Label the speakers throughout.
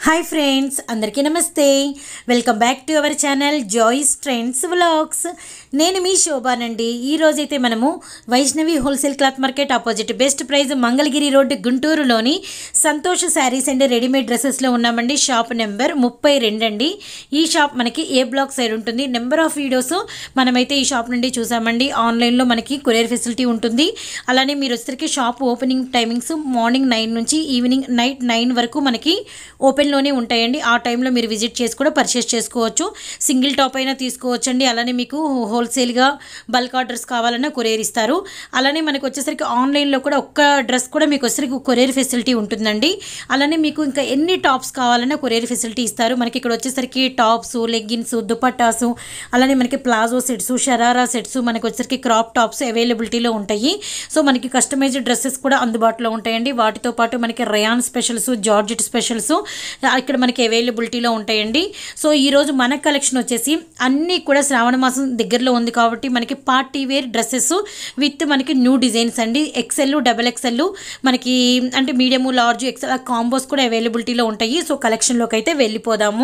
Speaker 1: hi friends అందరికీ నమస్తే welcome back to our channel Joy's trends vlogs నేను మీ శోభానండి ఈ రోజైతే మనము Vaishnavi wholesale cloth market opposite best price Mangalagiri road గుంటూరులోని సంతోష్ శారీస్ అండ్ రెడీమేడ్ డ్రెస్సెస్లో ఉన్నామండి షాప్ నెంబర్ ముప్పై రెండు అండి ఈ షాప్ మనకి ఏ బ్లాక్ సైడ్ ఉంటుంది నెంబర్ ఆఫ్ వీడియోస్ మనమైతే ఈ షాప్ నుండి చూసామండి ఆన్లైన్లో మనకి కొరియర్ ఫెసిలిటీ ఉంటుంది అలానే మీరు వచ్చేసరికి shop opening timings morning nine నుంచి ఈవినింగ్ నైట్ నైన్ వరకు మనకి ఓపెన్లోనే ఉంటాయండి ఆ టైంలో మీరు విజిట్ చేసి కూడా పర్చేస్ చేసుకోవచ్చు సింగిల్ టాప్ అయినా తీసుకోవచ్చండి అలానే మీకు హోల్సేల్గా బల్క్ ఆర్డర్స్ కావాలన్నా కొరియర్ ఇస్తారు అలానే మనకు వచ్చేసరికి ఆన్లైన్లో కూడా ఒక్క డ్రెస్ కూడా మీకు వచ్చేసరికి కొరియర్ ఫెసిలిటీ ఉంటుందండి అలానే మీకు ఇంకా ఎన్ని టాప్స్ కావాలన్నా కొరియర్ ఫెసిలిటీ ఇస్తారు మనకి ఇక్కడ వచ్చేసరికి టాప్స్ లెగ్గిన్స్ దుపట్టాసు అలానే మనకి ప్లాజో సెట్స్ షరారా సెట్స్ మనకి వచ్చేసరికి క్రాప్ టాప్స్ అవైలబిలిటీలో ఉంటాయి సో మనకి కస్టమైజ్డ్ డ్రెస్సెస్ కూడా అందుబాటులో ఉంటాయండి వాటితో పాటు మనకి రయాన్ స్పెషల్స్ జార్జెట్ స్పెషల్స్ ఇక్కడ మనకి అవైలబిలిటీలో ఉంటాయండి సో ఈరోజు మన కలెక్షన్ వచ్చేసి అన్నీ కూడా శ్రావణ మాసం దగ్గరలో ఉంది కాబట్టి మనకి పార్టీ వేర్ డ్రెస్సెస్ విత్ మనకి న్యూ డిజైన్స్ అండి ఎక్సెల్ డబల్ ఎక్సెల్ మనకి అంటే మీడియము లార్జ్ ఎక్సెల్ కాంబోస్ కూడా అవైలబిలిటీలో ఉంటాయి సో కలెక్షన్లోకి అయితే వెళ్ళిపోదాము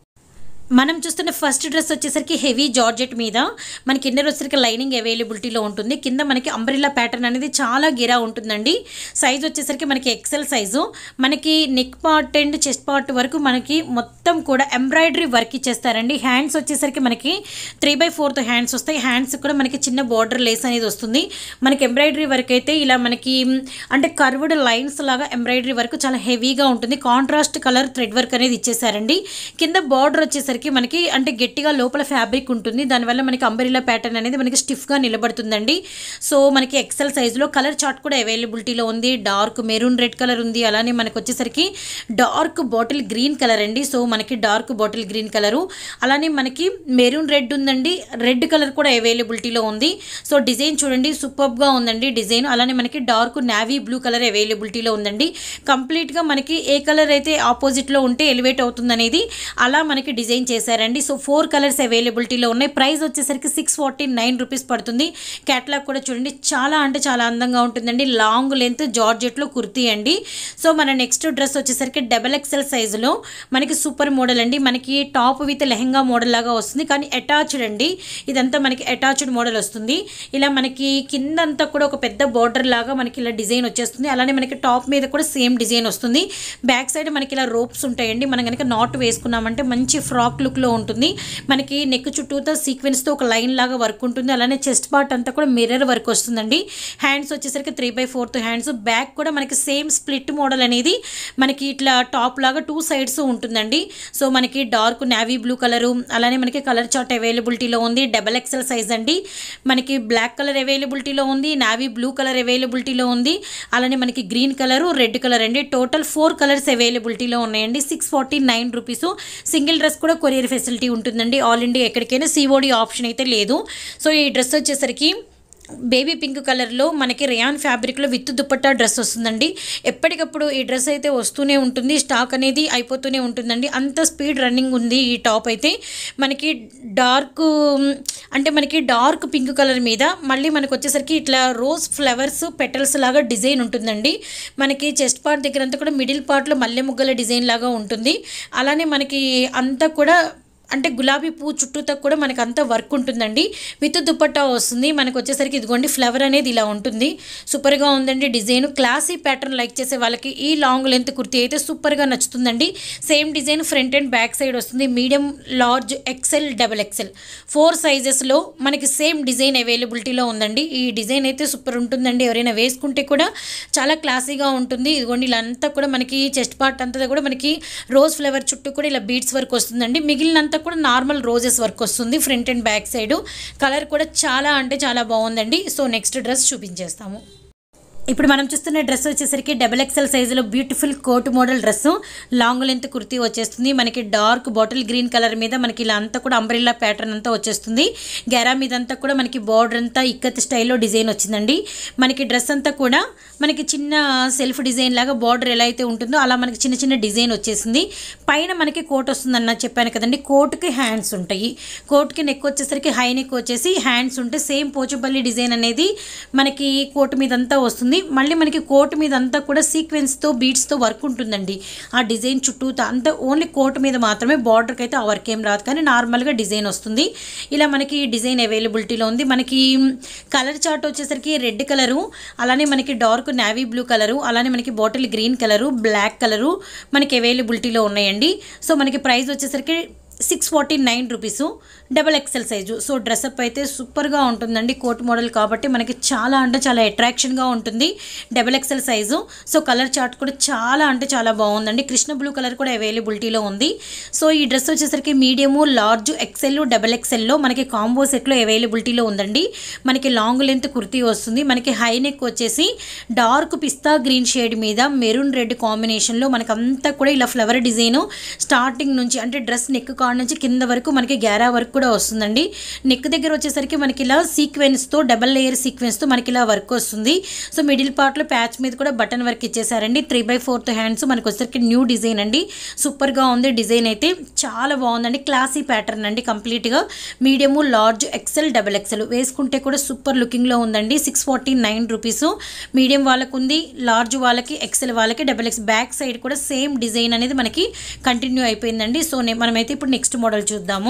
Speaker 1: మనం చూస్తున్న ఫస్ట్ డ్రెస్ వచ్చేసరికి హెవీ జార్జెట్ మీద మనకి ఇన్నర్ వచ్చేసరికి లైనింగ్ అవైలబిలిటీలో ఉంటుంది కింద మనకి అంబ్రిల్లా ప్యాటర్న్ అనేది చాలా గిరా ఉంటుందండి సైజ్ వచ్చేసరికి మనకి ఎక్సెల్ సైజు మనకి neck part and chest part వరకు మనకి మొత్తం కూడా ఎంబ్రాయిడరీ వర్క్ ఇచ్చేస్తారండి హ్యాండ్స్ వచ్చేసరికి మనకి త్రీ బై ఫోర్త్ హ్యాండ్స్ వస్తాయి హ్యాండ్స్ కూడా మనకి చిన్న బార్డర్ లేస్ అనేది వస్తుంది మనకి ఎంబ్రాయిడరీ వర్క్ అయితే ఇలా మనకి అంటే కర్వ్డ్ లైన్స్ లాగా ఎంబ్రాయిడరీ వర్క్ చాలా హెవీగా ఉంటుంది కాంట్రాస్ట్ కలర్ థ్రెడ్ వర్క్ అనేది ఇచ్చేసారండి కింద బార్డర్ వచ్చేసరికి మనకి అంటే గట్టిగా లోపల ఫ్యాబ్రిక్ ఉంటుంది దానివల్ల మనకి అంబరిలా ప్యాటర్న్ అనేది మనకి స్టిఫ్గా నిలబడుతుందండి సో మనకి ఎక్సెల్ సైజులో కలర్ చార్ట్ కూడా అవైలబిలిటీలో ఉంది డార్క్ మెరూన్ రెడ్ కలర్ ఉంది అలానే మనకి వచ్చేసరికి డార్క్ బాటిల్ గ్రీన్ కలర్ అండి సో మనకి డార్క్ బాటిల్ గ్రీన్ కలరు అలానే మనకి మెరూన్ రెడ్ ఉందండి రెడ్ కలర్ కూడా అవైలబిలిటీలో ఉంది సో డిజైన్ చూడండి సూపర్గా ఉందండి డిజైన్ అలానే మనకి డార్క్ నావీ బ్లూ కలర్ అవైలబిలిటీలో ఉందండి కంప్లీట్గా మనకి ఏ కలర్ అయితే ఆపోజిట్లో ఉంటే ఎలివేట్ అవుతుంది అనేది అలా మనకి డిజైన్ చేశారండి సో ఫోర్ కలర్స్ అవైలబిలిటీలో ఉన్నాయి ప్రైస్ వచ్చేసరికి సిక్స్ ఫార్టీ నైన్ రూపీస్ పడుతుంది క్యాట్లాగ్ కూడా చూడండి చాలా అంటే చాలా అందంగా ఉంటుందండి లాంగ్ లెంత్ జార్జెట్లో కుర్తీ అండి సో మన నెక్స్ట్ డ్రెస్ వచ్చేసరికి డబల్ ఎక్సెల్ సైజులో మనకి సూపర్ మోడల్ అండి మనకి టాప్ విత్ లెహంగా మోడల్ లాగా వస్తుంది కానీ అటాచ్డ్ అండి ఇదంతా మనకి అటాచ్డ్ మోడల్ వస్తుంది ఇలా మనకి కిందంతా కూడా ఒక పెద్ద బార్డర్ లాగా మనకి ఇలా డిజైన్ వచ్చేస్తుంది అలానే మనకి టాప్ మీద కూడా సేమ్ డిజైన్ వస్తుంది బ్యాక్ సైడ్ మనకి ఇలా రోప్స్ ఉంటాయండి మనం కనుక నాట్ వేసుకున్నామంటే మంచి ఫ్రాక్ లుక్లో ఉంటుంది మనకి నెక్ చుట్టూతో సీక్వెన్స్తో ఒక లైన్ లాగా వర్క్ ఉంటుంది అలానే చెస్ట్ పార్ట్ అంతా కూడా మిర్రర్ వర్క్ వస్తుందండి హ్యాండ్స్ వచ్చేసరికి three by fourth hands back కూడా మనకి సేమ్ స్ప్లిట్ మోడల్ అనేది మనకి ఇట్లా టాప్ లాగా టూ సైడ్స్ ఉంటుందండి సో మనకి డార్క్ నావీ బ్లూ కలరు అలానే మనకి కలర్ చార్ట్ అవైలబిలిటీలో ఉంది డబల్ ఎక్సెల్ సైజ్ అండి మనకి బ్లాక్ కలర్ అవైలబిలిటీలో ఉంది నావీ బ్లూ కలర్ అవైలబిలిటీలో ఉంది అలానే మనకి గ్రీన్ కలరు రెడ్ కలర్ అండి టోటల్ ఫోర్ కలర్స్ అవైలబిలిటీలో ఉన్నాయండి six forty nine rupees single dress కూడా కొరియర్ ఫెసిలిటీ ఉంటుందండి ఆల్ ఇండియా ఎక్కడికైనా సిఓడి ఆప్షన్ అయితే లేదు సో ఈ డ్రెస్ వచ్చేసరికి బేబీ పింక్ కలర్లో మనకి రియాన్ ఫ్యాబ్రిక్లో విత్ దుపట్టా డ్రెస్ వస్తుందండి ఎప్పటికప్పుడు ఈ డ్రెస్ అయితే వస్తూనే ఉంటుంది స్టాక్ అనేది అయిపోతూనే ఉంటుందండి అంత స్పీడ్ రన్నింగ్ ఉంది ఈ టాప్ అయితే మనకి డార్క్ అంటే మనకి డార్క్ పింక్ కలర్ మీద మళ్ళీ మనకు వచ్చేసరికి ఇట్లా రోజ్ ఫ్లవర్స్ పెటల్స్ లాగా డిజైన్ ఉంటుందండి మనకి చెస్ట్ పార్ట్ దగ్గర అంతా కూడా మిడిల్ పార్ట్లో మల్లె ముగ్గల డిజైన్ లాగా ఉంటుంది అలానే మనకి అంతా కూడా అంటే గులాబీ పువ్వు చుట్టూతో కూడా మనకు అంత వర్క్ ఉంటుందండి విత్ దుపట్టా వస్తుంది మనకు వచ్చేసరికి ఇదిగోండి ఫ్లవర్ అనేది ఇలా ఉంటుంది సూపర్గా ఉందండి డిజైన్ క్లాసీ ప్యాటర్న్ లైక్ చేసే వాళ్ళకి ఈ లాంగ్ లెంత్ కుర్తీ అయితే సూపర్గా నచ్చుతుందండి same design front and back side వస్తుంది medium large XL double XL four సైజెస్లో మనకి సేమ్ డిజైన్ అవైలబిలిటీలో ఉందండి ఈ డిజైన్ అయితే సూపర్ ఉంటుందండి ఎవరైనా వేసుకుంటే కూడా చాలా క్లాసీగా ఉంటుంది ఇదిగోండి ఇలా అంతా కూడా మనకి చెస్ట్ పార్ట్ అంతా కూడా మనకి రోజ్ ఫ్లవర్ చుట్టూ కూడా ఇలా బీడ్స్ వర్క్ వస్తుందండి మిగిలినంత అంతా కూడా నార్మల్ రోజెస్ వర్క్ వస్తుంది front and back side colour కూడా చాలా అంటే చాలా బాగుందండి సో నెక్స్ట్ డ్రెస్ చూపించేస్తాము ఇప్పుడు మనం చూస్తున్న డ్రెస్ వచ్చేసరికి డబల్ ఎక్సెల్ సైజులో beautiful coat model dress long length kurti వచ్చేస్తుంది మనకి డార్క్ బాటిల్ గ్రీన్ కలర్ మీద మనకి ఇలా అంతా కూడా అంబ్రెల్లా ప్యాటర్న్ అంతా వచ్చేస్తుంది గెరా మీద అంతా కూడా మనకి బార్డర్ అంతా ఇక్కత్ స్టైల్లో డిజైన్ వచ్చిందండి మనకి డ్రెస్ అంతా కూడా మనకి చిన్న సెల్ఫ్ డిజైన్ లాగా బార్డర్ ఎలా అయితే ఉంటుందో అలా మనకి చిన్న చిన్న డిజైన్ వచ్చేసింది పైన మనకి కోట్ వస్తుందన్న చెప్పాను కదండి కోట్కి హ్యాండ్స్ ఉంటాయి కోట్కి నెక్ వచ్చేసరికి హై నెక్ వచ్చేసి హ్యాండ్స్ ఉంటే సేమ్ పోచుపల్లి డిజైన్ అనేది మనకి కోట్ మీద అంతా వస్తుంది వస్తుంది మళ్ళీ మనకి కోట్ మీద అంతా కూడా సీక్వెన్స్తో బీడ్స్తో వర్క్ ఉంటుందండి ఆ డిజైన్ చుట్టూ అంతా ఓన్లీ కోట్ మీద మాత్రమే బార్డర్కి అయితే ఆ వర్క్ ఏం రాదు కానీ నార్మల్గా డిజైన్ వస్తుంది ఇలా మనకి డిజైన్ అవైలబిలిటీలో ఉంది మనకి కలర్ చార్ట్ వచ్చేసరికి రెడ్ కలరు అలానే మనకి డార్క్ నావీ బ్లూ కలరు అలానే మనకి bottle green colour black colour మనకి అవైలబిలిటీలో ఉన్నాయండి సో మనకి ప్రైస్ వచ్చేసరికి six forty nine rupees double XL size so dress up అయితే సూపర్గా ఉంటుందండి కోట్ మోడల్ కాబట్టి మనకి చాలా అంటే చాలా అట్రాక్షన్గా ఉంటుంది double XL size so colour chart కూడా చాలా అంటే చాలా బాగుందండి కృష్ణ బ్లూ కలర్ కూడా అవైలబిలిటీలో ఉంది సో ఈ డ్రెస్ వచ్చేసరికి మీడియము లార్జ్ ఎక్సెల్ డబల్ ఎక్సెల్లో మనకి కాంబో సెట్లో అవైలబిలిటీలో ఉందండి మనకి లాంగ్ లెంత్ కుర్తీ వస్తుంది మనకి హై నెక్ వచ్చేసి డార్క్ పిస్తా గ్రీన్ షేడ్ మీద మెరూన్ రెడ్ కాంబినేషన్లో మనకి అంతా కూడా ఇలా ఫ్లవర్ డిజైన్ స్టార్టింగ్ నుంచి అంటే డ్రెస్ నెక్ కాడ నుంచి కింద వరకు మనకి గ్యారా వర్క్ కూడా వస్తుందండి నెక్ దగ్గర వచ్చేసరికి మనకి ఇలా సీక్వెన్స్తో డబల్ లేయర్ సీక్వెన్స్తో మనకి ఇలా వర్క్ వస్తుంది సో మిడిల్ పార్ట్లో ప్యాచ్ మీద కూడా బటన్ వర్క్ ఇచ్చేసారండి త్రీ బై ఫోర్త్ హ్యాండ్స్ మనకి వచ్చేసరికి న్యూ డిజైన్ అండి సూపర్గా ఉంది డిజైన్ అయితే చాలా బాగుందండి క్లాసీ ప్యాటర్న్ అండి కంప్లీట్గా medium large XL double XL వేసుకుంటే కూడా సూపర్ లుకింగ్లో ఉందండి six forty nine rupees medium వాళ్ళకు ఉంది లార్జ్ వాళ్ళకి ఎక్సెల్ వాళ్ళకి డబల్ ఎక్స్ బ్యాక్ సైడ్ కూడా సేమ్ డిజైన్ అనేది మనకి కంటిన్యూ అయిపోయిందండి సో నే- మనమైతే ఇప్పుడు నెక్స్ట్ మోడల్ చూద్దాము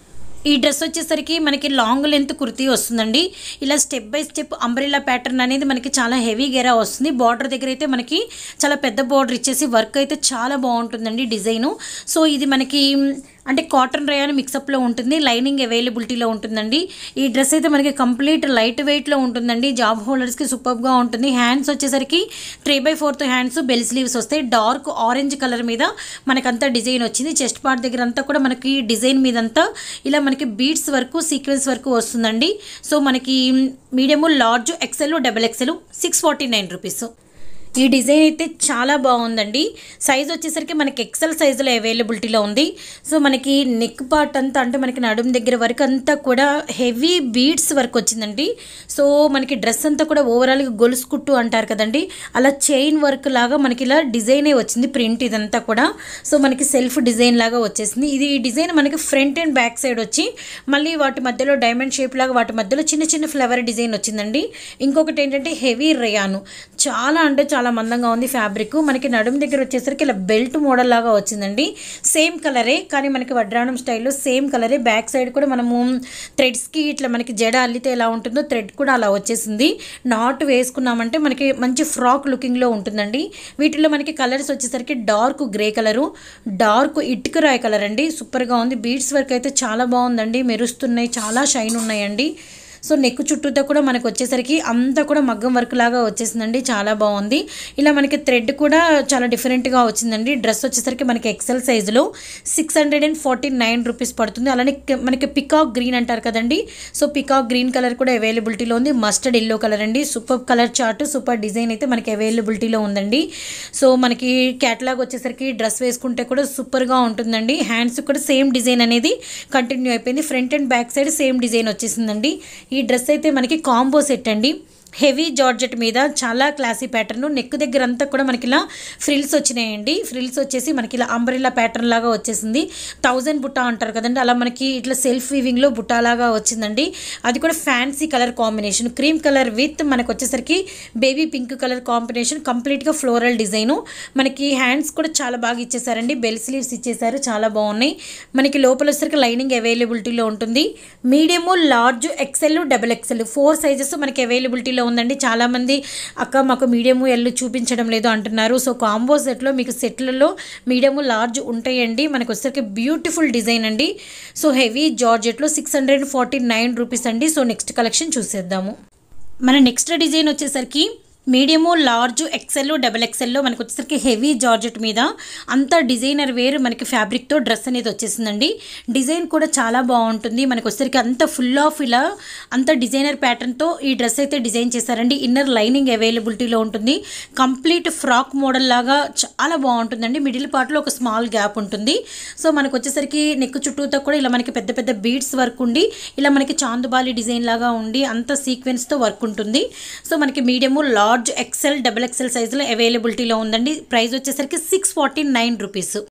Speaker 1: ఈ డ్రెస్ వచ్చేసరికి మనకి లాంగ్ లెంత్ కుర్తీ వస్తుందండి ఇలా step by step umbrella pattern అనేది మనకి చాలా హెవీ గెరా వస్తుంది బార్డర్ దగ్గర అయితే మనకి చాలా పెద్ద బార్డర్ ఇచ్చేసి వర్క్ అయితే చాలా బాగుంటుందండి డిజైను సో ఇది మనకి అంటే కాటన్ రేయాన్ మిక్సప్లో ఉంటుంది లైనింగ్ అవైలబిలిటీలో ఉంటుందండి ఈ డ్రెస్ అయితే మనకి కంప్లీట్ లైట్ వెయిట్లో ఉంటుందండి జాబ్ హోల్డర్స్కి సూపర్గా ఉంటుంది హ్యాండ్స్ వచ్చేసరికి three by fourth hands bell sleeves వస్తాయి డార్క్ ఆరెంజ్ కలర్ మీద మనకంతా డిజైన్ వచ్చింది చెస్ట్ పార్ట్ దగ్గర అంతా కూడా మనకి డిజైన్ మీదంతా ఇలా మనకి బీడ్స్ వరకు సీక్వెన్స్ వరకు వస్తుందండి సో మనకి medium large XL double XL six forty nine rupees ఈ డిజైన్ అయితే చాలా బాగుందండి సైజ్ వచ్చేసరికి మనకి ఎక్సెల్ సైజులో అవైలబిలిటీలో ఉంది సో మనకి నెక్ పార్ట్ అంతా అంటే మనకి నడుము దగ్గర వరకు అంతా కూడా హెవీ బీడ్స్ వర్క్ వచ్చిందండి సో మనకి డ్రెస్ అంతా కూడా ఓవరాల్గా గొలుసు కుట్టు అంటారు కదండి అలా చైన్ వర్క్ లాగా మనకి ఇలా డిజైనే వచ్చింది ప్రింట్ ఇదంతా కూడా సో మనకి సెల్ఫ్ డిజైన్ లాగా వచ్చేసింది ఇది ఈ డిజైన్ మనకి ఫ్రంట్ అండ్ బ్యాక్ సైడ్ వచ్చి మళ్ళీ వాటి మధ్యలో డైమండ్ షేప్ లాగా వాటి మధ్యలో చిన్న చిన్న ఫ్లవర్ డిజైన్ వచ్చిందండి ఇంకొకటి ఏంటంటే హెవీ రేయాను చాలా అంటే చాలా మందంగా ఉంది ఫ్యాబ్రిక్ మనకి నడుము దగ్గర వచ్చేసరికి ఇలా బెల్ట్ మోడల్ లాగా వచ్చిందండి సేమ్ కలరే కానీ మనకి వడ్రాణం స్టైల్లో సేమ్ కలరే బ్యాక్ సైడ్ కూడా మనము థ్రెడ్స్కి ఇట్లా మనకి జడ అల్లితే ఎలా ఉంటుందో థ్రెడ్ కూడా అలా వచ్చేసింది నాట్ వేసుకున్నామంటే మనకి మంచి ఫ్రాక్ లుకింగ్లో ఉంటుందండి వీటిలో మనకి కలర్స్ వచ్చేసరికి డార్క్ గ్రే కలరు డార్క్ ఇటుక రాయి కలర్ అండి సూపర్గా ఉంది బీడ్స్ వర్క్ అయితే చాలా బాగుందండి మెరుస్తున్నాయి చాలా షైన్ ఉన్నాయండి సో నెక్ చుట్టూతో కూడా మనకు వచ్చేసరికి అంతా కూడా మగ్గం వర్క్ లాగా వచ్చేసిందండి చాలా బాగుంది ఇలా మనకి థ్రెడ్ కూడా చాలా డిఫరెంట్గా వచ్చిందండి డ్రెస్ వచ్చేసరికి మనకి ఎక్సెల్ సైజులో six hundred and forty nine rupees పడుతుంది అలానే క- మనకి పికాక్ గ్రీన్ అంటారు కదండి సో పికాక్ గ్రీన్ కలర్ కూడా అవైలబిలిటీలో ఉంది మస్టర్డ్ ఎల్లో కలర్ అండి super colour chart super design అయితే మనకి అవైలబిలిటీలో ఉందండి సో మనకి క్యాటలాగ్ వచ్చేసరికి డ్రెస్ వేసుకుంటే కూడా సూపర్గా ఉంటుందండి హ్యాండ్స్ కూడా సేమ్ డిజైన్ అనేది కంటిన్యూ అయిపోయింది front and back side same design వచ్చేసిందండి ఈ డ్రెస్ అయితే మనకి కాంబో సెట్ అండి హెవీ జార్జెట్ మీద చాలా క్లాసీ ప్యాటర్న్ నెక్ దగ్గర అంతా కూడా మనకి ఇలా ఫ్రిల్స్ వచ్చినాయండి ఫ్రిల్స్ వచ్చేసి మనకి ఇలా అంబ్రెల్లా ప్యాటర్న్ లాగా వచ్చేసింది థౌజండ్ బుట్ట అంటారు కదండి అలా మనకి ఇట్లా సెల్ఫ్ వీవింగ్లో బుట్ట లాగా వచ్చిందండి అది కూడా fancy colour combination cream colour with మనకు వచ్చేసరికి బేబీ పింక్ కలర్ కాంబినేషన్ కంప్లీట్గా ఫ్లోరల్ డిజైను మనకి హ్యాండ్స్ కూడా చాలా బాగా ఇచ్చేసారండి బెల్ స్లీవ్స్ ఇచ్చేసారు చాలా బాగున్నాయి మనకి లోపల వచ్చేసరికి లైనింగ్ అవైలబిలిటీలో ఉంటుంది medium large XL double XL four sizes మనకి అవైలబిలిటీలో ఉందండి చాలామంది అక్క మాకు మీడియము ఎల్ చూపించడం లేదు అంటున్నారు సో కాంబో సెట్లో మీకు సెట్లలో మీడియము లార్జ్ ఉంటాయండి మనకు వచ్చేసరికి బ్యూటిఫుల్ డిజైన్ అండి సో హెవీ జార్జెట్లో six hundred forty nine rupees అండి సో నెక్స్ట్ కలెక్షన్ చూసేద్దాము మన నెక్స్ట్ డిజైన్ వచ్చేసరికి మీడియము లార్జ్ ఎక్సెల్ డబల్ ఎక్సెల్లో మనకు వచ్చేసరికి హెవీ జార్జెట్ మీద అంతా డిజైనర్ వేర్ మనకి ఫ్యాబ్రిక్తో డ్రెస్ అనేది వచ్చేసిందండి డిజైన్ కూడా చాలా బాగుంటుంది మనకు వచ్చేసరికి అంత ఫుల్ ఆఫ్ ఇలా అంత డిజైనర్ ప్యాటర్న్తో ఈ డ్రెస్ అయితే డిజైన్ చేశారండి ఇన్నర్ లైనింగ్ అవైలబిలిటీలో ఉంటుంది కంప్లీట్ ఫ్రాక్ మోడల్ లాగా చాలా బాగుంటుందండి మిడిల్ పార్ట్లో ఒక స్మాల్ గ్యాప్ ఉంటుంది సో మనకు వచ్చేసరికి నెక్ చుట్టూతో కూడా ఇలా మనకి పెద్ద పెద్ద బీడ్స్ వర్క్ ఉండి ఇలా మనకి చాందుబాలి డిజైన్ లాగా ఉండి అంత సీక్వెన్స్తో వర్క్ ఉంటుంది సో మనకి medium large XL double XL సైజులో అవైలబిలిటీలో ఉందండి ప్రైస్ వచ్చేసరికి సిక్స్ ఫార్టీ నైన్ రూపీస్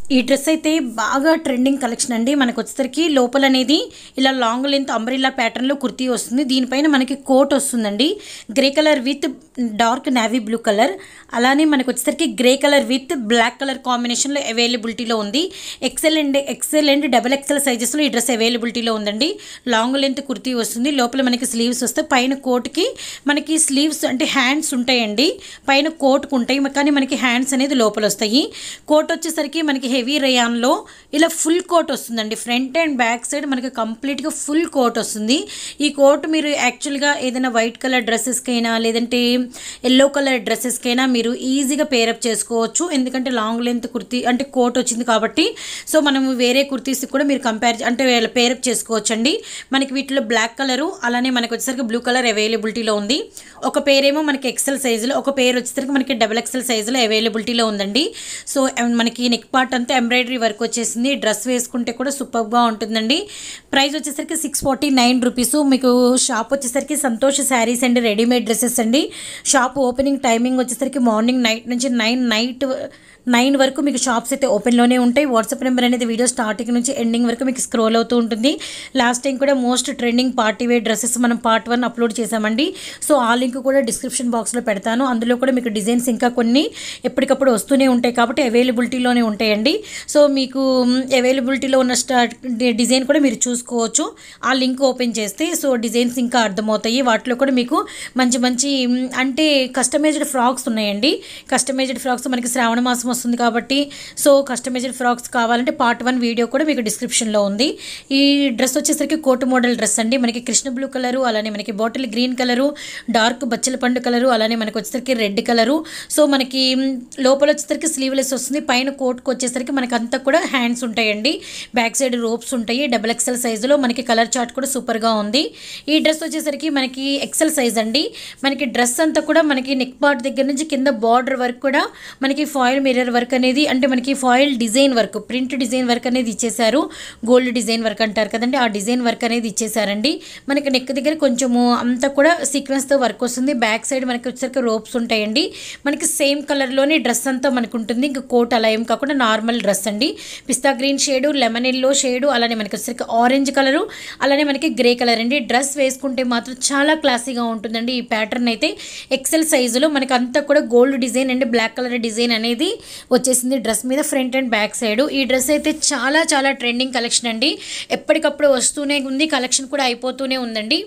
Speaker 1: ఈ డ్రెస్ అయితే బాగా ట్రెండింగ్ కలెక్షన్ అండి మనకు వచ్చేసరికి లోపల అనేది ఇలా లాంగ్ లెంత్ అంబ్రిల్లా ప్యాటర్న్లో కుర్తీ వస్తుంది దీనిపైన మనకి కోట్ వస్తుందండి grey colour with dark navy blue colour అలానే మనకు వచ్చేసరికి grey colour with black colour కాంబినేషన్లో అవైలబిలిటీలో ఉంది XL and XL and double XL సైజెస్లో ఈ డ్రెస్ అవైలబిలిటీలో ఉందండి లాంగ్ లెంత్ కుర్తీ వస్తుంది లోపల మనకి స్లీవ్స్ వస్తాయి పైన కోట్కి మనకి స్లీవ్స్ అంటే హ్యాండ్స్ ఉంటాయండి పైన కోట్కు ఉంటాయి కానీ మనకి హ్యాండ్స్ అనేది లోపల వస్తాయి కోట్ వచ్చేసరికి మనకి హెవీ రేయాన్లో ఇలా ఫుల్ కోట్ వస్తుందండి ఫ్రంట్ అండ్ బ్యాక్ సైడ్ మనకి కంప్లీట్గా ఫుల్ కోట్ వస్తుంది ఈ కోట్ మీరు యాక్చువల్గా ఏదైనా వైట్ కలర్ డ్రెస్సెస్కైనా లేదంటే ఎల్లో కలర్ డ్రెస్సెస్కైనా మీరు ఈజీగా పేరప్ చేసుకోవచ్చు ఎందుకంటే లాంగ్ లెంత్ కుర్తీ అంటే కోట్ వచ్చింది కాబట్టి సో మనం వేరే కుర్తీస్ కూడా మీరు కంపేర్ అంటే పేరప్ చేసుకోవచ్చు అండి మనకి వీటిలో బ్లాక్ కలరు అలానే మనకి వచ్చేసరికి బ్లూ కలర్ అవైలబిలిటీలో ఉంది ఒక పేరేమో మనకి ఎక్సెల్ సైజులో ఒక పేరు వచ్చేసరికి మనకి డబుల్ ఎక్సెల్ సైజులో అవైలబిలిటీలో ఉందండి సో ఎం- మనకి నెక్ పార్ట్ అంతా ఎంబ్రాయిడరీ వర్క్ వచ్చేసింది డ్రెస్ వేసుకుంటే కూడా సూపర్గా ఉంటుందండి ప్రైస్ వచ్చేసరికి సిక్స్ ఫార్టీ నైన్ రూపీస్ మీకు షాప్ వచ్చేసరికి సంతోష్ శారీస్ అండి రెడీమేడ్ డ్రెస్సెస్ అండి షాప్ ఓపెనింగ్ టైమింగ్ వచ్చేసరికి మార్నింగ్ నైట్ నుంచి నైన్ నైట్ నైన్ వరకు మీకు షాప్స్ అయితే ఓపెన్లోనే ఉంటాయి వాట్సాప్ నెంబర్ అనేది వీడియో స్టార్టింగ్ నుంచి ఎండింగ్ వరకు మీకు స్క్రోల్ అవుతూ ఉంటుంది లాస్ట్ టైం కూడా most trending party wear dresses మనం పార్ట్ వన్ అప్లోడ్ చేసామండి సో ఆ లింక్ కూడా డిస్క్రిప్షన్ బాక్స్లో పెడతాను అందులో కూడా మీకు డిజైన్స్ ఇంకా కొన్ని ఎప్పటికప్పుడు వస్తూనే ఉంటాయి కాబట్టి అవైలబిలిటీలోనే ఉంటాయండి సో మీకు అవైలబిలిటీలో ఉన్న స్టా డిజైన్ కూడా మీరు చూసుకోవచ్చు ఆ లింక్ ఓపెన్ చేస్తే సో డిజైన్స్ ఇంకా అర్థమవుతాయి వాటిలో కూడా మీకు మంచి మంచి మ్, అంటే కస్టమైజ్డ్ ఫ్రాక్స్ ఉన్నాయండి కస్టమైజ్డ్ ఫ్రాక్స్ మనకి శ్రావణ మాసం వస్తుంది కాబట్టి సో కస్టమైజ్డ్ ఫ్రాక్స్ కావాలంటే పార్ట్ వన్ వీడియో కూడా మీకు డిస్క్రిప్షన్లో ఉంది ఈ డ్రెస్ వచ్చేసరికి కోటు మోడల్ డ్రెస్ అండి మనకి కృష్ణ బ్లూ కలరు అలానే మనకి బాటిల్ గ్రీన్ కలరు డార్క్ బచ్చల పండు కలరు అలానే మనకి వచ్చేసరికి రెడ్ కలరు సో మనకి మ్, లోపల వచ్చేసరికి స్లీవ్లెస్ వస్తుంది పైన కోట్కి వచ్చేసరికి మనకి అంతా కూడా హ్యాండ్స్ ఉంటాయండి బ్యాక్ సైడ్ రోప్స్ ఉంటాయి డబుల్ ఎక్సెల్ సైజులో మనకి కలర్ చార్ట్ కూడా సూపర్గా ఉంది ఈ డ్రెస్ వచ్చేసరికి మనకి ఎక్సెల్ సైజ్ అండి మనకి డ్రెస్ అంతా కూడా మనకి నెక్ పార్ట్ దగ్గర నుంచి కింద బార్డర్ వర్క్ కూడా మనకి ఫాయిల్ మిర్రర్ వర్క్ అనేది అంటే మనకి foil design work print design work అనేది ఇచ్చేసారు గోల్డ్ డిజైన్ వర్క్ అంటారు కదండి ఆ డిజైన్ వర్క్ అనేది ఇచ్చేసారండి మనకి నెక్ దగ్గర కొంచెము అంతా కూడా సీక్వెన్స్తో వర్క్ వస్తుంది బ్యాక్ సైడ్ మనకి వచ్చేసరికి రోప్స్ ఉంటాయండి మనకి సేమ్ కలర్లోనే డ్రెస్ అంతా మనకు ఉంటుంది ఇంకా కోట్ అలా ఏం కాకుండా నార్మల్ డ్రెస్ అండి pista green shade lemon yellow shade అలానే మనకి వచ్చేసరికి ఆరెంజ్ కలరు అలానే మనకి గ్రే కలర్ అండి డ్రెస్ వేసుకుంటే మాత్రం చాలా క్లాసీగా ఉంటుందండి ఈ ప్యాటర్న్ అయితే ఎక్సెల్ సైజులో మనకి అంతా కూడా gold design and black colour design అనేది వచ్చేసింది డ్రెస్ మీద ఫ్రంట్ అండ్ బ్యాక్ సైడ్ ఈ డ్రెస్ అయితే చాలా చాలా ట్రెండింగ్ కలెక్షన్ అండి ఎప్పటికప్పుడు వస్తూనే ఉంది కలెక్షన్ కూడా అయిపోతూనే ఉందండి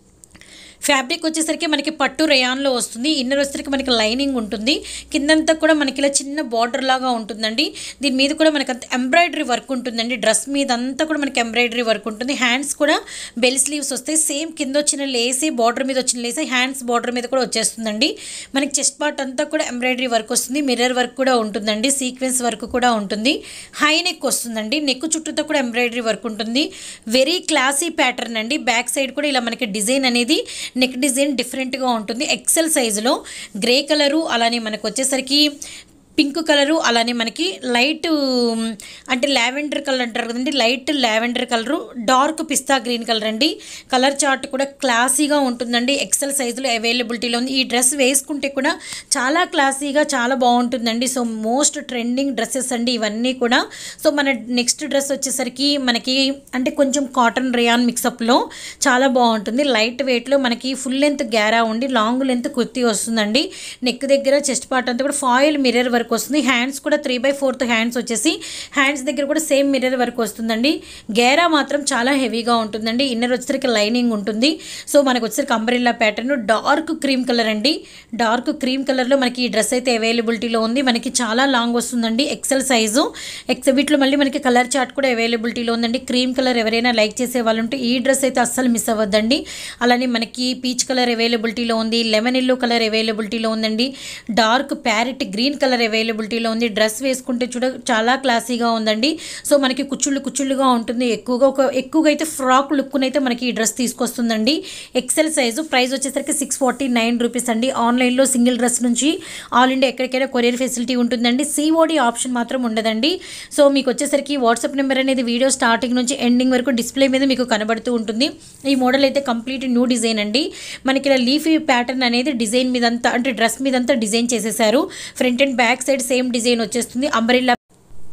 Speaker 1: ఫ్యాబ్రిక్ వచ్చేసరికి మనకి పట్టు రేయాన్లో వస్తుంది ఇన్నర్ వచ్చేసరికి మనకి లైనింగ్ ఉంటుంది కిందంతా కూడా మనకి ఇలా చిన్న బార్డర్ లాగా ఉంటుందండి దీని మీద కూడా మనకి అంత ఎంబ్రాయిడరీ వర్క్ ఉంటుందండి డ్రెస్ మీద అంతా కూడా మనకి ఎంబ్రాయిడరీ వర్క్ ఉంటుంది హ్యాండ్స్ కూడా బెల్ స్లీవ్స్ వస్తాయి సేమ్ కింద వచ్చిన లేసి బార్డర్ మీద వచ్చిన లేసి హ్యాండ్స్ బార్డర్ మీద కూడా వచ్చేస్తుందండి మనకి చెస్ట్ పార్ట్ అంతా కూడా ఎంబ్రాయిడరీ వర్క్ వస్తుంది మిర్రర్ వర్క్ కూడా ఉంటుందండి సీక్వెన్స్ వర్క్ కూడా ఉంటుంది హై నెక్ వస్తుందండి నెక్ చుట్టూతో కూడా ఎంబ్రాయిడరీ వర్క్ ఉంటుంది వెరీ క్లాసీ ప్యాటర్న్ అండి బ్యాక్ సైడ్ కూడా ఇలా మనకి డిజైన్ అనేది నెక్ డిజైన్ డిఫరెంట్గా ఉంటుంది ఎక్సెల్ సైజులో గ్రే కలరు అలానే మనకు వచ్చేసరికి పింక్ కలరు అలానే మనకి లైట్ ఉమ్, అంటే లావెండర్ కలర్ అంటారు కదండి light lavender colour dark pista green colour అండి కలర్ చార్ట్ కూడా క్లాసీగా ఉంటుందండి ఎక్సెల్ సైజులో అవైలబిలిటీలో ఉంది ఈ డ్రెస్ వేసుకుంటే కూడా చాలా క్లాసీగా చాలా బాగుంటుందండి సో మోస్ట్ ట్రెండింగ్ డ్రెస్సెస్ అండి ఇవన్నీ కూడా సో మన నెక్స్ట్ డ్రెస్ వచ్చేసరికి మనకి అంటే కొంచెం కాటన్ రేయాన్ మిక్సప్లో చాలా బాగుంటుంది లైట్ వెయిట్లో మనకి ఫుల్ లెంత్ గ్యారా ఉండి లాంగ్ లెంత్ కుర్తీ వస్తుందండి నెక్ దగ్గర చెస్ట్ పార్ట్ అంతా కూడా ఫాయిల్ మిర్రర్ వర్క్ వస్తుంది హ్యాండ్స్ కూడా త్రీ బై ఫోర్త్ హ్యాండ్స్ వచ్చేసి హ్యాండ్స్ దగ్గర కూడా సేమ్ మిర్రర్ వర్క్ వస్తుందండి గేరా మాత్రం చాలా హెవీగా ఉంటుందండి ఇన్నర్ వచ్చేసరికి లైనింగ్ ఉంటుంది సో మనకు వచ్చేసరికి umbrella pattern dark cream colour అండి డార్క్ క్రీమ్ కలర్లో మనకి ఈ డ్రెస్ అయితే అవైలబిలిటీలో ఉంది మనకి చాలా లాంగ్ వస్తుందండి ఎక్సెల్ సైజు ఎక్స్ వీటిలో మళ్ళీ మనకి కలర్ చార్ట్ కూడా అవైలబిలిటీలో ఉందండి క్రీమ్ కలర్ ఎవరైనా లైక్ చేసే వాళ్ళు ఉంటే ఈ డ్రెస్ అయితే అస్సలు మిస్ అవ్వద్దండి అలానే మనకి పీచ్ కలర్ అవైలబిలిటీలో ఉంది లెమన్ ఎల్లో కలర్ అవైలబిలిటీలో ఉందండి డార్క్ ప్యారెట్ గ్రీన్ కలర్ అవైలబిలిటీలో ఉంది డ్రెస్ వేసుకుంటే చూడ చాలా క్లాసీగా ఉందండి సో మనకి కుచ్చుళ్ళు కుచ్చుళ్ళుగా ఉంటుంది ఎక్కువగా ఒక ఎక్కువగా అయితే ఫ్రాక్ లుక్ను అయితే మనకి ఈ డ్రెస్ తీసుకొస్తుందండి ఎక్సెల్ సైజు ప్రైస్ వచ్చేసరికి సిక్స్ ఫార్టీ నైన్ రూపీస్ అండి ఆన్లైన్లో సింగిల్ డ్రెస్ నుంచి ఆల్ ఇండియా ఎక్కడికైనా కొరియర్ ఫెసిలిటీ ఉంటుందండి సిఓడి ఆప్షన్ మాత్రం ఉండదండి సో మీకు వచ్చేసరికి వాట్సాప్ నెంబర్ అనేది వీడియో స్టార్టింగ్ నుంచి ఎండింగ్ వరకు డిస్ప్లే మీద మీకు కనబడుతూ ఉంటుంది ఈ మోడల్ అయితే కంప్లీట్ న్యూ డిజైన్ అండి మనకి ఇలా లీఫీ ప్యాటర్న్ అనేది డిజైన్ మీదంతా అంటే డ్రెస్ మీదంతా డిజైన్ చేసేసారు front and back side same design వచ్చేస్తుంది అంబ్రెల్లా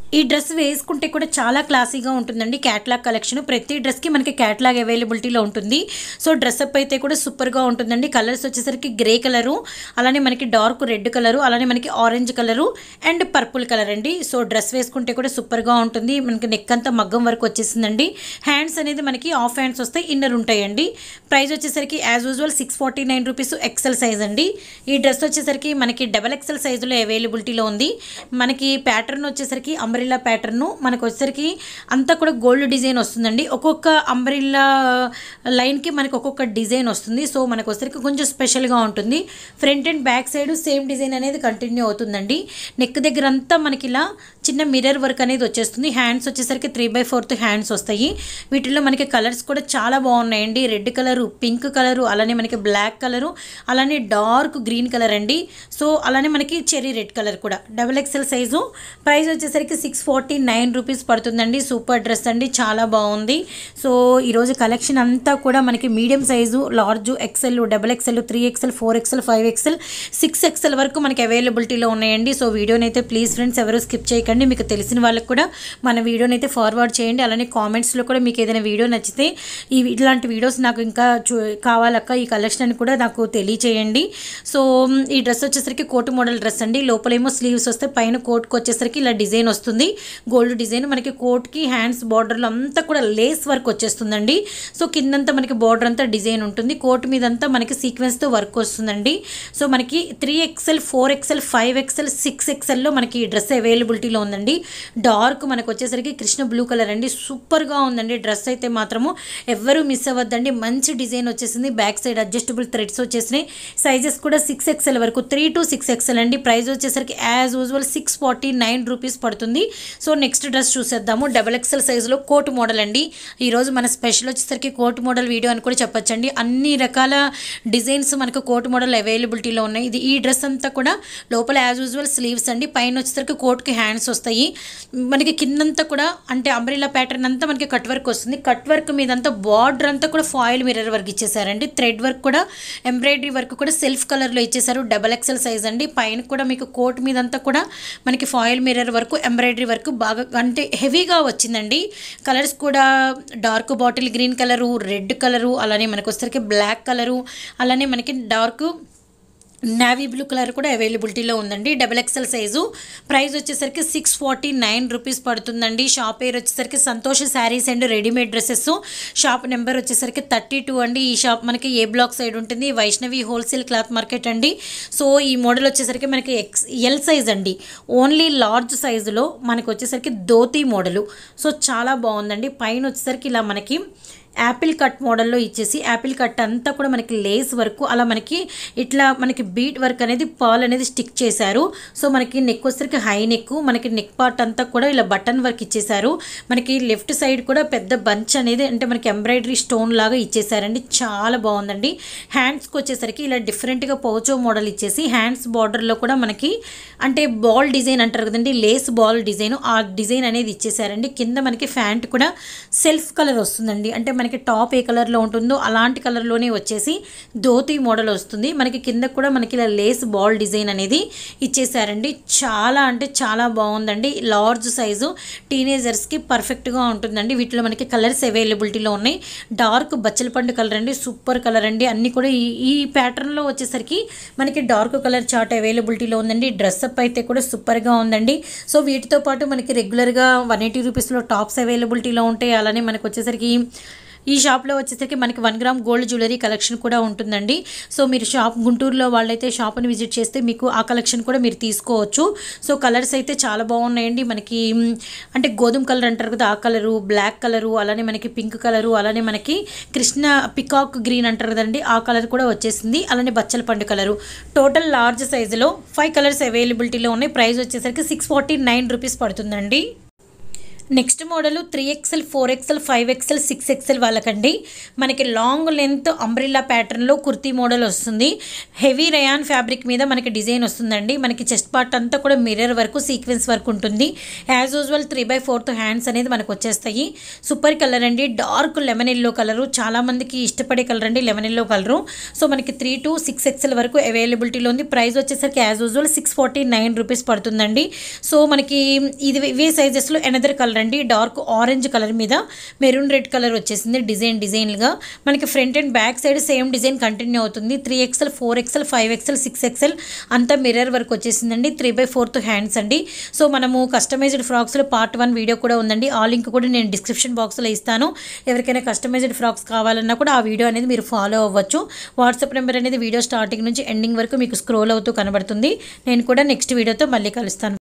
Speaker 1: ఈ డ్రెస్ వేసుకుంటే కూడా చాలా క్లాసీగా ఉంటుందండి క్యాట్లాగ్ కలెక్షన్ ప్రతి డ్రెస్కి మనకి క్యాట్లాగ్ అవైలబిలిటీలో ఉంటుంది సో డ్రెస్ అప్ అయితే కూడా సూపర్గా ఉంటుందండి కలర్స్ వచ్చేసరికి గ్రే కలరు అలానే మనకి డార్క్ రెడ్ కలరు అలానే మనకి orange colour and purple colour అండి సో డ్రెస్ వేసుకుంటే కూడా సూపర్గా ఉంటుంది మనకి నెక్ అంతా మగ్గం వరకు వచ్చేసిందండి హ్యాండ్స్ అనేది మనకి ఆఫ్ హ్యాండ్స్ వస్తాయి ఇన్నర్ ఉంటాయండి ప్రైస్ వచ్చేసరికి as usual six forty nine rupees XL size అండి ఈ డ్రెస్ వచ్చేసరికి మనకి డబల్ ఎక్సెల్ సైజులో అవైలబిలిటీలో ఉంది మనకి ప్యాటర్న్ వచ్చేసరికి అంబ్రిల్లా ప్యాటర్న్ మనకు వచ్చేసరికి అంతా కూడా గోల్డ్ డిజైన్ వస్తుందండి ఒక్కొక్క అంబ్రిల్లా లైన్కి మనకి ఒక్కొక్క డిజైన్ వస్తుంది సో మనకు వచ్చేసరికి కొంచెం స్పెషల్గా ఉంటుంది front and back side same design అనేది కంటిన్యూ అవుతుందండి నెక్ దగ్గర అంతా మనకి ఇలా చిన్న మిర్రర్ వర్క్ అనేది వచ్చేస్తుంది హ్యాండ్స్ వచ్చేసరికి త్రీ బై ఫోర్త్ హ్యాండ్స్ వస్తాయి వీటిల్లో మనకి కలర్స్ కూడా చాలా బాగున్నాయండి రెడ్ కలరు పింక్ కలరు అలానే మనకి బ్లాక్ కలరు అలానే డార్క్ గ్రీన్ కలర్ అండి సో అలానే మనకి చెరీ రెడ్ కలర్ కూడా డబల్ ఎక్సెల్ సైజు ప్రైస్ వచ్చేసరికి సిక్స్ ఫార్టీ నైన్ రూపీస్ పడుతుందండి సూపర్ డ్రెస్ అండి చాలా బాగుంది సో ఈరోజు కలెక్షన్ అంతా కూడా మనకి medium size large XL double XL three XL four XL five XL six XL వరకు మనకి అవైలబిలిటీలో ఉన్నాయండి సో వీడియోని అయితే ప్లీజ్ ఫ్రెండ్స్ ఎవరు స్కిప్ చేయకండి మీకు తెలిసిన వాళ్ళకి కూడా మన వీడియోని అయితే ఫార్వర్డ్ చేయండి అలానే కామెంట్స్లో కూడా మీకు ఏదైనా వీడియో నచ్చితే ఈ ఇట్లాంటి వీడియోస్ నాకు ఇంకా చూ కావాలక్క ఈ కలెక్షన్ అని కూడా నాకు తెలియచేయండి సో మ్, ఈ డ్రెస్ వచ్చేసరికి కోట్ మోడల్ డ్రెస్ అండి లోపలేమో స్లీవ్స్ వస్తే పైన కోట్కి వచ్చేసరికి ఇలా డిజైన్ వస్తుంది గోల్డ్ డిజైన్ మనకి కోట్కి హ్యాండ్స్ బార్డర్లో అంతా కూడా లేస్ వర్క్ వచ్చేస్తుందండి సో కిందంతా మనకి బార్డర్ అంతా డిజైన్ ఉంటుంది కోట్ మీద అంతా మనకి సీక్వెన్స్తో వర్క్ వస్తుందండి సో మనకి three XL four XL five XL six ఎక్స్ఎల్లో మనకి ఈ డ్రెస్ అవైలబిలిటీలో ఉందండి డార్క్ మనకు వచ్చేసరికి కృష్ణ బ్లూ కలర్ అండి సూపర్గా ఉందండి డ్రెస్ అయితే మాత్రము ఎవ్వరూ మిస్ అవ్వద్దండి మంచి డిజైన్ వచ్చేసింది బ్యాక్ సైడ్ అడ్జస్టబుల్ థ్రెడ్స్ వచ్చేసినాయి సైజెస్ కూడా సిక్స్ ఎక్స్ఎల్ వరకు త్రీ టు సిక్స్ ఎక్స్ఎల్ అండి ప్రైస్ వచ్చేసరికి as usual six forty nine rupees పడుతుంది సో నెక్స్ట్ డ్రెస్ చూసేద్దాము డబల్ ఎక్స్ఎల్ సైజులో కోట్ మోడల్ అండి ఈరోజు మన స్పెషల్ వచ్చేసరికి కోట్ మోడల్ వీడియో అని కూడా చెప్పొచ్చండి అన్ని రకాల డిజైన్స్ మనకు కోట్ మోడల్ అవైలబిలిటీలో ఉన్నాయి ఇది ఈ డ్రెస్ అంతా కూడా లోపల యాజ్ యూజువల్ స్లీవ్స్ అండి పైన వచ్చేసరికి కోట్కి హ్యాండ్స్ వస్తాయి మనకి కిందంతా కూడా అంటే అంబ్రిల్లా ప్యాటర్న్ అంతా మనకి కట్ వర్క్ వస్తుంది కట్ వర్క్ మీదంతా బార్డర్ అంతా కూడా ఫాయిల్ మిర్రర్ వర్క్ ఇచ్చేసారండి థ్రెడ్ వర్క్ కూడా ఎంబ్రాయిడరీ వర్క్ కూడా సెల్ఫ్ కలర్లో ఇచ్చేసారు డబల్ ఎక్సెల్ సైజ్ అండి పైన కూడా మీకు కోట్ మీదంతా కూడా మనకి foil mirror work embroidery work బాగా అంటే హెవీగా వచ్చిందండి కలర్స్ కూడా dark bottle green colour red colour అలానే మనకు వచ్చేసరికి బ్లాక్ కలరు అలానే మనకి డార్క్ నావీ బ్లూ కలర్ కూడా అవైలబిలిటీలో ఉందండి డబల్ ఎక్సెల్ సైజు ప్రైస్ వచ్చేసరికి సిక్స్ ఫార్టీ నైన్ రూపీస్ పడుతుందండి షాప్ పేరు వచ్చేసరికి Santosh saris and readymade dresses shop number వచ్చేసరికి థర్టీ టూ అండి ఈ షాప్ మనకి ఏ బ్లాక్ సైడ్ ఉంటుంది వైష్ణవి హోల్సేల్ క్లాత్ మార్కెట్ అండి సో ఈ మోడల్ వచ్చేసరికి మనకి ఎక్స్ ఎల్ సైజ్ అండి ఓన్లీ లార్జ్ సైజులో మనకి వచ్చేసరికి ధోతీ మోడలు సో చాలా బాగుందండి పైన వచ్చేసరికి ఇలా మనకి యాపిల్ కట్ మోడల్లో ఇచ్చేసి యాపిల్ కట్ అంతా కూడా మనకి లేస్ వర్క్ అలా మనకి ఇట్లా మనకి బీట్ వర్క్ అనేది పాల్ అనేది స్టిక్ చేశారు సో మనకి నెక్ వచ్చేసరికి హై నెక్ మనకి నెక్ పార్ట్ అంతా కూడా ఇలా బటన్ వర్క్ ఇచ్చేశారు మనకి లెఫ్ట్ సైడ్ కూడా పెద్ద బంచ్ అనేది అంటే మనకి ఎంబ్రాయిడరీ స్టోన్ లాగా ఇచ్చేసారండి చాలా బాగుందండి హ్యాండ్స్కి వచ్చేసరికి ఇలా డిఫరెంట్గా పౌచో మోడల్ ఇచ్చేసి హ్యాండ్స్ బార్డర్లో కూడా మనకి అంటే బాల్ డిజైన్ అంటారు కదండి లేస్ బాల్ డిజైన్ ఆ డిజైన్ అనేది ఇచ్చేసారండి కింద మనకి ఫ్యాంట్ కూడా సెల్ఫ్ కలర్ వస్తుందండి అంటే మనకి టాప్ ఏ కలర్లో ఉంటుందో అలాంటి కలర్లోనే వచ్చేసి ధోతి మోడల్ వస్తుంది మనకి కింద కూడా మనకి ఇలా లేస్ బాల్ డిజైన్ అనేది ఇచ్చేసారండి చాలా అంటే చాలా బాగుందండి లార్జ్ సైజు టీనేజర్స్కి పర్ఫెక్ట్గా ఉంటుందండి వీటిలో మనకి కలర్స్ అవైలబిలిటీలో ఉన్నాయి డార్క్ బచ్చలపండు కలర్ అండి సూపర్ కలర్ అండి అన్నీ కూడా ఈ ఈ ప్యాటర్న్లో వచ్చేసరికి మనకి డార్క్ కలర్ చార్ట్ అవైలబిలిటీలో ఉందండి డ్రెస్ అప్ అయితే కూడా సూపర్గా ఉందండి సో వీటితో పాటు మనకి రెగ్యులర్గా వన్ ఎయిటీ రూపీస్లో టాప్స్ అవైలబిలిటీలో ఉంటాయి అలానే మనకు వచ్చేసరికి ఈ షాప్లో వచ్చేసరికి మనకి one gram gold jewellery collection కూడా ఉంటుందండి సో మీరు షాప్ గుంటూరులో వాళ్ళైతే షాప్ని విజిట్ చేస్తే మీకు ఆ కలెక్షన్ కూడా మీరు తీసుకోవచ్చు సో కలర్స్ అయితే చాలా బాగున్నాయండి మనకి మ్, అంటే గోధుమ కలర్ అంటారు కదా ఆ కలరు బ్లాక్ కలరు అలానే మనకి పింక్ కలరు అలానే మనకి కృష్ణ పికాక్ గ్రీన్ అంటారు కదండి ఆ కలర్ కూడా వచ్చేసింది అలానే బచ్చల పండు కలరు టోటల్ లార్జ్ సైజులో ఫైవ్ కలర్స్ అవైలబిలిటీలో ఉన్నాయి ప్రైస్ వచ్చేసరికి సిక్స్ ఫార్టీ నైన్ రూపీస్ పడుతుందండి next model three XL four XL five XL six XL వాళ్ళకండి మనకి లాంగ్ లెంత్ అంబ్రిల్లా ప్యాటర్న్లో కుర్తీ మోడల్ వస్తుంది హెవీ రయాన్ ఫ్యాబ్రిక్ మీద మనకి డిజైన్ వస్తుందండి మనకి చెస్ట్ పార్ట్ అంతా కూడా మిర్రర్ వరకు సీక్వెన్స్ వర్క్ ఉంటుంది as usual three by fourth hands అనేది మనకు వచ్చేస్తాయి సూపర్ కలర్ అండి డార్క్ లెమన్ ఎల్లో కలరు చాలామందికి ఇష్టపడే కలర్ అండి లెమన్ ఎల్లో కలరు సో మనకి త్రీ టు సిక్స్ ఎక్స్ఎల్ వరకు అవైలబిలిటీలో ఉంది ప్రైస్ వచ్చేసరికి as usual six forty nine rupees పడుతుందండి సో మనకి ఇది ఇవే సైజెస్లో ఎనదర్ కలర్ అండి డార్క్ ఆరెంజ్ కలర్ మీద మెరూన్ రెడ్ కలర్ వచ్చేసింది డిజైన్ డిజైన్గా మనకి front and back side same design continue అవుతుంది three XL four XL five XL six XL అంతా మిర్రర్ వర్క్ వచ్చేసిందండి త్రీ బై ఫోర్త్ హ్యాండ్స్ అండి సో మనము కస్టమైజ్డ్ ఫ్రాక్స్లో పార్ట్ వన్ వీడియో కూడా ఉందండి ఆ లింక్ కూడా నేను డిస్క్రిప్షన్ బాక్స్లో ఇస్తాను ఎవరికైనా కస్టమైజ్డ్ ఫ్రాక్స్ కావాలన్నా కూడా ఆ వీడియో అనేది మీరు ఫాలో అవ్వచ్చు వాట్సాప్ నెంబర్ అనేది వీడియో స్టార్టింగ్ నుంచి ఎండింగ్ వరకు మీకు స్క్రోల్ అవుతూ కనబడుతుంది నేను కూడా నెక్స్ట్ వీడియోతో మళ్ళీ కలుస్తాను